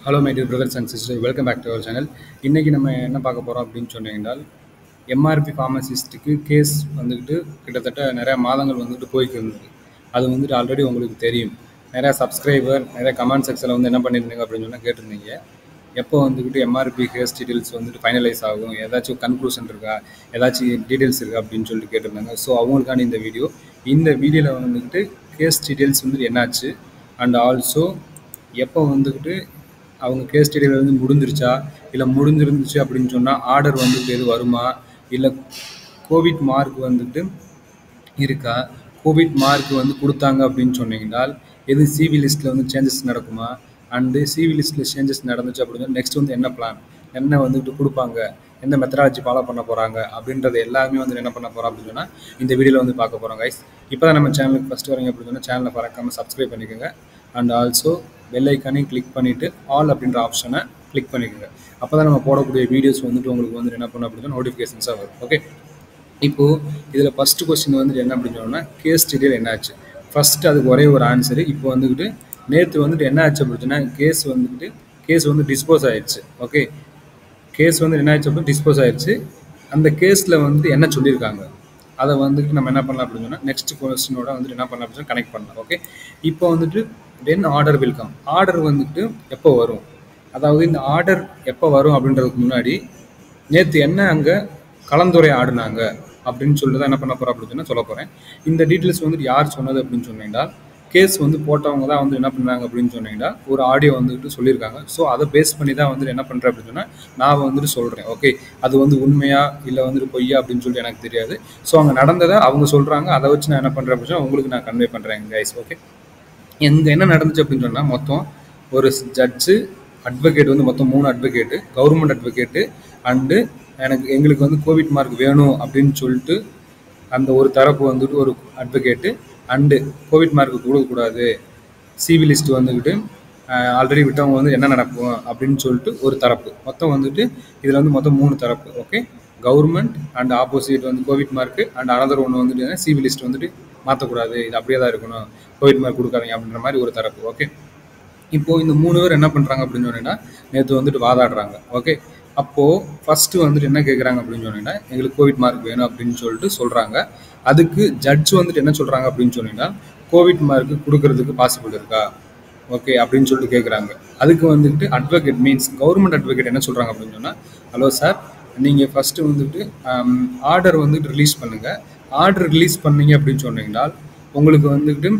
hello my dear brothers and sister welcome back to our channel இன்றைக்கி நம்ம என்ன பார்க்க போகிறோம் அப்படின்னு சொன்னீங்கன்னால் எம்ஆர்பி ஃபார்மசிஸ்ட்டுக்கு கேஸ் வந்துக்கிட்டு கிட்டத்தட்ட நிறையா மாதங்கள் வந்துட்டு போய்க்கு இருந்தது அது வந்துட்டு ஆல்ரெடி உங்களுக்கு தெரியும் நிறையா சப்ஸ்கிரைபர் நிறைய கமெண்ட் செக்ஷனில் வந்து என்ன பண்ணியிருந்தீங்க அப்படின்னு சொன்னால் கேட்டிருந்தீங்க எப்போ வந்துக்கிட்டு எம்ஆர்பி கேஸ் டீட்டெயில்ஸ் வந்துட்டு ஃபைனலைஸ் ஆகும் ஏதாச்சும் கன்க்ளூஷன் இருக்கா ஏதாச்சும் டீட்டெயில்ஸ் இருக்கா அப்படின்னு சொல்லிட்டு கேட்டிருந்தாங்க ஸோ அவங்களுக்கான இந்த வீடியோ இந்த வீடியோவில் வந்துக்கிட்டு கேஸ் டீட்டெயில்ஸ் வந்துட்டு என்னாச்சு அண்ட் ஆல்சோ எப்போ வந்துக்கிட்டு அவங்க கேஸ் ஸ்டடியில் வந்து முடிஞ்சிருச்சா இல்லை முடிஞ்சிருந்துச்சு அப்படின்னு சொன்னால் ஆர்டர் வந்துட்டு எது வருமா இல்லை கோவிட் மார்க் வந்துட்டு இருக்கா கோவிட் மார்க் வந்து கொடுத்தாங்க அப்படின்னு சொன்னீங்கன்னால் எது சிவி லிஸ்ட்டில் வந்து சேஞ்சஸ் நடக்குமா அண்டு சிவி லிஸ்ட்டில் சேஞ்சஸ் நடந்துச்சு அப்படின்னு நெக்ஸ்ட் வந்து என்ன பிளான் என்ன வந்துட்டு கொடுப்பாங்க எந்த மெத்தடாலஜி ஃபாலோ பண்ண போகிறாங்க அப்படின்றது எல்லாமே வந்து என்ன பண்ண போகிறோம் அப்படின்னு சொன்னால் இந்த வீடியோவில் வந்து பார்க்க போகிறோம் கைஸ் இப்போ தான் நம்ம சேனலுக்கு ஃபஸ்ட்டு வரீங்க அப்படின்னு சொன்னால் சேனலை பறக்காமல் சப்ஸ்கிரைப் பண்ணிக்கோங்க அண்ட் ஆல்சோ பெல் ஐக்கானையும் கிளிக் பண்ணிவிட்டு ஆல் அப்படின்ற ஆப்ஷனை கிளிக் பண்ணிக்கோங்க அப்போ தான் நம்ம போடக்கூடிய வீடியோஸ் வந்துட்டு உங்களுக்கு வந்து என்ன பண்ணும் அப்படின்னா நோட்டிஃபிகேஷன்ஸாக வரும் ஓகே இப்போது இதில் ஃபஸ்ட்டு கொஸ்டின் வந்துட்டு என்ன அப்படின்னு சொன்னால் கேஸ் டீட்டெயில் என்னாச்சு ஃபஸ்ட்டு அதுக்கு ஒரே ஒரு ஆன்சரு இப்போ வந்துக்கிட்டு நேற்று வந்துட்டு என்ன ஆச்சு அப்படின்னா கேஸ் வந்துக்கிட்டு கேஸ் வந்து டிஸ்போஸ் ஆயிடுச்சு ஓகே கேஸ் வந்து என்ன ஆயிடுச்சு அப்படின்னா டிஸ்போஸ் ஆயிடுச்சு அந்த கேஸில் வந்து என்ன சொல்லியிருக்காங்க அதை வந்துட்டு நம்ம என்ன பண்ணலாம் அப்படின்னு சொன்னால் நெக்ஸ்ட் கொஸ்டினோட வந்துட்டு என்ன பண்ணலாம் அப்படின்னு கனெக்ட் பண்ணலாம் ஓகே இப்போ வந்துட்டு then order will come order வந்துட்டு எப்போ வரும் அதாவது இந்த ஆர்டர் எப்போ வரும் அப்படின்றதுக்கு முன்னாடி நேற்று என்ன அங்கே கலந்துரை ஆடினாங்க அப்படின்னு சொல்லிட்டு தான் என்ன பண்ண போகிறோம் அப்படின்னு சொன்னா சொல்ல போகிறேன் இந்த டீட்டெயில்ஸ் வந்துட்டு யார் சொன்னது அப்படின்னு சொன்னீங்கன்னா கேஸ் வந்து போட்டவங்க தான் வந்து என்ன பண்ணாங்க அப்படின்னு சொன்னீங்கன்னா ஒரு ஆடியோ வந்துட்டு சொல்லியிருக்காங்க ஸோ அதை பேஸ் பண்ணி தான் வந்துட்டு என்ன பண்ணுறேன் அப்படின்னு சொன்னால் நான் வந்துட்டு சொல்கிறேன் ஓகே அது வந்து உண்மையா இல்லை வந்துட்டு பொய்யா அப்படின்னு சொல்லிட்டு எனக்கு தெரியாது ஸோ அங்கே நடந்ததை அவங்க சொல்கிறாங்க அதை வச்சு நான் என்ன பண்ணுறேன் அப்படின்னு சொன்னா உங்களுக்கு நான் கன்வே பண்ணுறேன் கைஸ் ஓகே எங்க என்ன நடந்துச்சு அப்படின்னு சொன்னால் மொத்தம் ஒரு ஜட்ஜு அட்வொகேட் வந்து மொத்தம் மூணு அட்வொகேட்டு கவர்மெண்ட் அட்வொகேட்டு அண்டு எனக்கு எங்களுக்கு வந்து கோவிட் மார்க் வேணும் அப்படின்னு சொல்லிட்டு அந்த ஒரு தரப்பு வந்துட்டு ஒரு அட்வொகேட்டு அண்டு கோவிட் மார்க் கொடுக்கக்கூடாது சிவி லிஸ்ட் வந்துக்கிட்டு ஆல்ரெடி விட்டவங்க வந்து என்ன நடக்கும் அப்படின்னு சொல்லிட்டு ஒரு தரப்பு மொத்தம் வந்துட்டு இதில் வந்து மொத்தம் மூணு தரப்பு ஓகே கவர்மெண்ட் அண்ட் ஆப்போசிட் வந்து கோவிட் மார்க்கு அண்ட் அனதர் ஒன்று வந்துட்டு சிவி லிஸ்ட் வந்துட்டு மாற்றக்கூடாது இது அப்படியே தான் இருக்கணும் கோவிட் மார்க் கொடுக்காதீங்க அப்படின்ற மாதிரி ஒரு தரப்பு ஓகே இப்போது இந்த மூணு பேர் என்ன பண்ணுறாங்க அப்படின்னு சொன்னீங்கன்னா நேற்று வந்துட்டு வாதாடுறாங்க ஓகே அப்போது ஃபஸ்ட்டு வந்துட்டு என்ன கேட்குறாங்க அப்படின்னு சொன்னீங்கன்னா எங்களுக்கு கோவிட் மார்க் வேணும் அப்படின்னு சொல்லிட்டு சொல்கிறாங்க அதுக்கு ஜட்ஜ் வந்துட்டு என்ன சொல்கிறாங்க அப்படின்னு சொன்னீங்கன்னா கோவிட் மார்க் கொடுக்கறதுக்கு பாசிபிள் இருக்கா ஓகே அப்படின்னு சொல்லிட்டு கேட்குறாங்க அதுக்கு வந்துட்டு அட்வொகேட் மீன்ஸ் கவர்மெண்ட் அட்வொகேட் என்ன சொல்கிறாங்க அப்படின்னு சொன்னால் ஹலோ சார் நீங்கள் ஃபஸ்ட்டு வந்துட்டு ஆர்டர் வந்துட்டு ரிலீஸ் பண்ணுங்கள் ஆர்டர் ரிலீஸ் பண்ணீங்க அப்படின்னு சொன்னீங்கன்னா உங்களுக்கு வந்துட்டு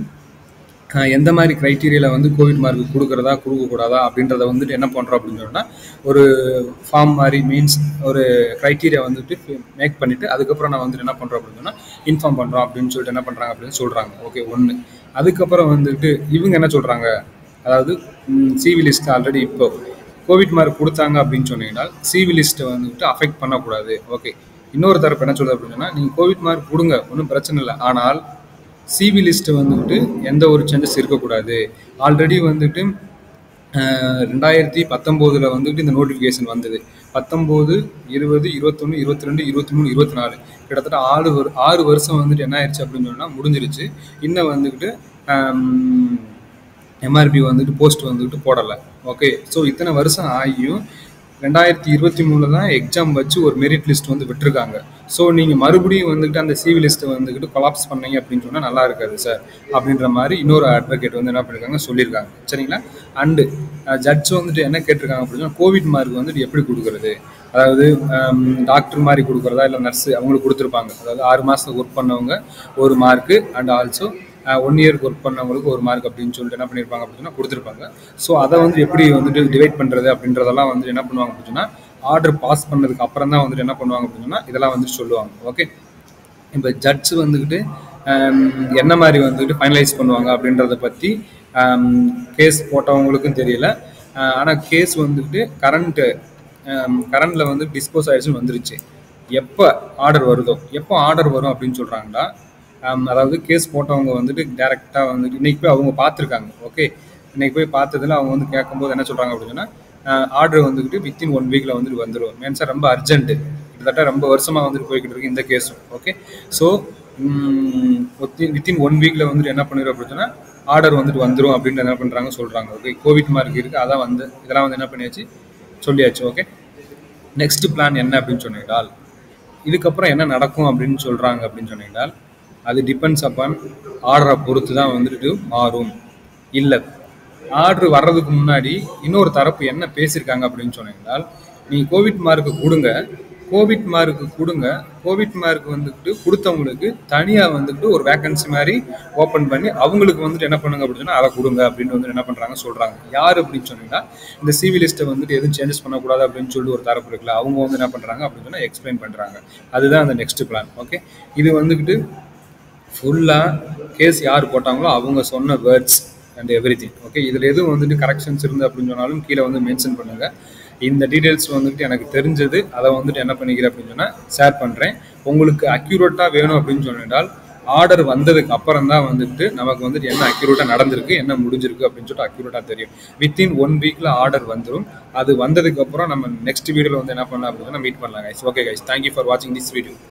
எந்த மாதிரி க்ரைட்டீரியாவில் வந்து கோவிட் மார்க் கொடுக்குறதா கொடுக்கக்கூடாதா அப்படின்றத வந்துட்டு என்ன பண்ணுறோம் அப்படின்னு சொன்னால் ஒரு ஃபார்ம் மாதிரி மீன்ஸ் ஒரு க்ரைட்டீரியா வந்துட்டு மேக் பண்ணிவிட்டு அதுக்கப்புறம் நான் வந்துட்டு என்ன பண்ணுறோம் அப்படின்னு சொன்னால் இன்ஃபார்ம் பண்ணுறோம் அப்படின்னு சொல்லிட்டு என்ன பண்ணுறாங்க அப்படின்னு சொல்கிறாங்க ஓகே ஒன்று அதுக்கப்புறம் வந்துட்டு இவங்க என்ன சொல்கிறாங்க அதாவது சிவி லிஸ்ட் ஆல்ரெடி இப்போ கோவிட் மார்க் கொடுத்தாங்க அப்படின்னு சொன்னீங்கன்னா சிவி லிஸ்ட்டை வந்துட்டு அஃபெக்ட் பண்ணக்கூடாது ஓகே இன்னொரு தரப்பு என்ன சொல்லுது அப்படின்னு சொன்னால் நீங்கள் கோவிட் மார்க் கொடுங்க ஒன்றும் பிரச்சனை இல்லை ஆனால் சிவி லிஸ்ட்டு வந்துட்டு எந்த ஒரு சேஞ்சஸ் இருக்கக்கூடாது ஆல்ரெடி வந்துட்டு ரெண்டாயிரத்தி பத்தொம்போதில் வந்துட்டு இந்த நோட்டிஃபிகேஷன் வந்தது பத்தொம்போது இருபது இருபத்தொன்று இருபத்தி ரெண்டு இருபத்தி மூணு இருபத்தி நாலு கிட்டத்தட்ட ஆறு வரு ஆறு வருஷம் வந்துட்டு என்ன ஆயிடுச்சு அப்படின்னு சொன்னால் முடிஞ்சிருச்சு இன்னும் வந்துக்கிட்டு எம்ஆர்பி வந்துட்டு போஸ்ட் வந்துட்டு போடலை ஓகே ஸோ இத்தனை வருஷம் ஆகியும் ரெண்டாயிரத்தி இருபத்தி மூணில் தான் எக்ஸாம் வச்சு ஒரு மெரிட் லிஸ்ட் வந்து விட்டுருக்காங்க ஸோ நீங்கள் மறுபடியும் வந்துட்டு அந்த சிவி லிஸ்ட்டை வந்துக்கிட்டு கொலாப்ஸ் பண்ணீங்க அப்படின்னு சொன்னால் நல்லா இருக்காது சார் அப்படின்ற மாதிரி இன்னொரு அட்வொகேட் வந்து என்ன பண்ணியிருக்காங்க சொல்லியிருக்காங்க சரிங்களா அண்டு ஜட்ஜ் வந்துட்டு என்ன கேட்டிருக்காங்க அப்படின்னா கோவிட் மார்க் வந்துட்டு எப்படி கொடுக்குறது அதாவது டாக்டர் மாதிரி கொடுக்குறதா இல்லை நர்ஸு அவங்களுக்கு கொடுத்துருப்பாங்க அதாவது ஆறு மாதத்துக்கு ஒர்க் பண்ணவங்க ஒரு மார்க்கு அண்ட் ஆல்சோ ஒன் இயருக்கு ஒர்க் பண்ணவங்களுக்கு ஒரு மார்க் அப்படின்னு சொல்லிட்டு என்ன பண்ணியிருப்பாங்க அப்படின்னா கொடுத்துருப்பாங்க ஸோ அதை வந்து எப்படி வந்துட்டு டிவைட் பண்ணுறது அப்படின்றதெல்லாம் வந்து என்ன பண்ணுவாங்க அப்படின்னா ஆர்டர் பாஸ் பண்ணதுக்கு அப்புறம் தான் வந்துட்டு என்ன பண்ணுவாங்க அப்படின்னா இதெல்லாம் வந்துட்டு சொல்லுவாங்க ஓகே இப்போ ஜட்ஜ் வந்துக்கிட்டு என்ன மாதிரி வந்துட்டு ஃபைனலைஸ் பண்ணுவாங்க அப்படின்றத பற்றி கேஸ் போட்டவங்களுக்கும் தெரியல ஆனால் கேஸ் வந்துக்கிட்டு கரண்ட்டு கரண்டில் வந்து டிஸ்போஸ் ஆயிடுச்சுன்னு வந்துருச்சு எப்போ ஆர்டர் வருதோ எப்போ ஆர்டர் வரும் அப்படின்னு சொல்கிறாங்கன்னா அதாவது கேஸ் போட்டவங்க வந்துட்டு டேரெக்டாக வந்துட்டு இன்றைக்கி போய் அவங்க பார்த்துருக்காங்க ஓகே இன்றைக்கி போய் பார்த்ததில் அவங்க வந்து கேட்கும்போது என்ன சொல்கிறாங்க அப்படின்னா ஆர்டர் வந்துக்கிட்டு வித்தின் ஒன் வீக்கில் வந்துட்டு வந்துடும் மீன்ஸாக ரொம்ப அர்ஜென்ட்டு கிட்டத்தட்ட ரொம்ப வருஷமாக வந்துட்டு போய்கிட்டு இருக்கு இந்த கேஸும் ஓகே ஸோ வித்தின் ஒன் வீக்கில் வந்துட்டு என்ன பண்ணிடும் அப்படின்னா ஆர்டர் வந்துட்டு வந்துடும் அப்படின்னு என்ன பண்ணுறாங்க சொல்கிறாங்க ஓகே கோவிட் மார்க் இருக்குது அதான் வந்து இதெல்லாம் வந்து என்ன பண்ணியாச்சு சொல்லியாச்சு ஓகே நெக்ஸ்ட் பிளான் என்ன அப்படின்னு சொன்னிட்டால் இதுக்கப்புறம் என்ன நடக்கும் அப்படின்னு சொல்கிறாங்க அப்படின்னு சொன்னிட்டால் அது டிபெண்ட்ஸ் அப்பான் ஆர்டரை பொறுத்து தான் வந்துட்டு மாறும் இல்லை ஆர்டர் வர்றதுக்கு முன்னாடி இன்னொரு தரப்பு என்ன பேசியிருக்காங்க அப்படின்னு சொன்னீங்கன்னால் நீங்கள் கோவிட் மார்க்கு கொடுங்க கோவிட் மார்க்கு கொடுங்க கோவிட் மார்க் வந்துட்டு கொடுத்தவங்களுக்கு தனியாக வந்துட்டு ஒரு வேக்கன்சி மாதிரி ஓப்பன் பண்ணி அவங்களுக்கு வந்துட்டு என்ன பண்ணுங்க அப்படின்னு சொன்னால் அதை கொடுங்க அப்படின்னு வந்து என்ன பண்ணுறாங்க சொல்கிறாங்க யார் அப்படின்னு சொன்னீங்கன்னா இந்த சிவி லிஸ்ட்டை வந்துட்டு எதுவும் சேஞ்சஸ் பண்ணக்கூடாது அப்படின்னு சொல்லிட்டு ஒரு தரப்பு இருக்குல்ல அவங்க வந்து என்ன பண்ணுறாங்க அப்படின்னு சொன்னால் எக்ஸ்பிளைன் பண்ணுறாங்க அதுதான் அந்த நெக்ஸ்ட் பிளான் ஓகே இது வந்துக்கிட்டு ஃபுல்லாக கேஸ் யார் போட்டாங்களோ அவங்க சொன்ன words and everything okay இதில் எதுவும் வந்துட்டு கரெக்ஷன்ஸ் இருந்து அப்படின்னு சொன்னாலும் கீழே வந்து மென்ஷன் பண்ணுங்கள் இந்த டீட்டெயில்ஸ் வந்துட்டு எனக்கு தெரிஞ்சது அதை வந்துட்டு என்ன பண்ணிக்கிறேன் அப்படின்னு சொன்னால் ஷேர் பண்ணுறேன் உங்களுக்கு அக்யூரேட்டாக வேணும் அப்படின்னு சொன்னால் ஆர்டர் வந்ததுக்கு அப்புறம் தான் வந்துட்டு நமக்கு வந்துட்டு என்ன அக்யூரேட்டாக நடந்திருக்கு என்ன முடிஞ்சிருக்கு அப்படின்னு சொல்லிட்டு அக்யூரேட்டாக தெரியும் வித்தின் ஒன் வீக்கில் ஆர்டர் வந்துடும் அது வந்ததுக்கப்புறம் நம்ம நெக்ஸ்ட் வீடியோவில் வந்து என்ன பண்ணலாம் அப்படின்னு மீட் பண்ணலாம் guys okay guys thank you for வாட்சிங் திஸ் வீடியோ